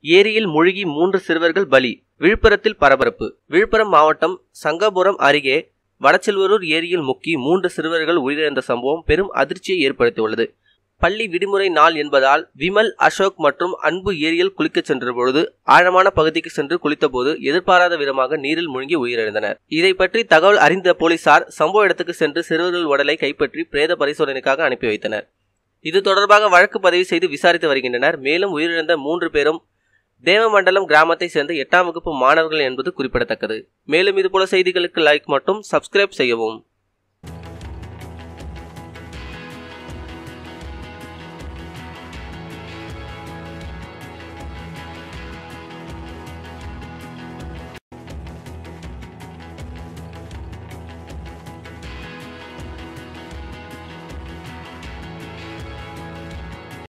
ஏரியில் மூழ்கி மூன்று சிறுவர்கள் பலி விழுப்புரத்தில் பரபரப்பு விழுப்புரம் மாவட்டம் சங்கபுரம் அருகே வடச்செல்வரூர் ஏரியில் முக்கி மூன்று சிறுவர்கள் உயிரிழந்த சம்பவம் பெரும் அதிர்ச்சியை ஏற்படுத்தியுள்ளது பள்ளி விடுமுறை நாள் என்பதால் விமல் அசோக் மற்றும் அன்பு ஏரியில் குளிக்கச் சென்றபொழுது ஆழமான பகுதிக்கு சென்று குளித்தபோது எதிர்பாராத விதமாக நீரில் மூழ்கி உயிரிழந்தனர் இதை பற்றி தகவல் அறிந்த போலீசார் சம்பவ இடத்துக்கு சென்று சிறுவர்கள் உடலை கைப்பற்றி பிரேத பரிசோதனைக்காக அனுப்பி வைத்தனர் இது தொடர்பாக வழக்கு பதிவு செய்து விசாரித்து வருகின்றனர் மேலும் உயிரிழந்த மூன்று பேரும் தேவமண்டலம் கிராமத்தை சேர்ந்த எட்டாம் வகுப்பு மாணவர்கள் என்பது குறிப்பிடத்தக்கது மேலும் இதுபோல செய்திகளுக்கு லைக் மற்றும் சப்ஸ்கிரைப் செய்யவும்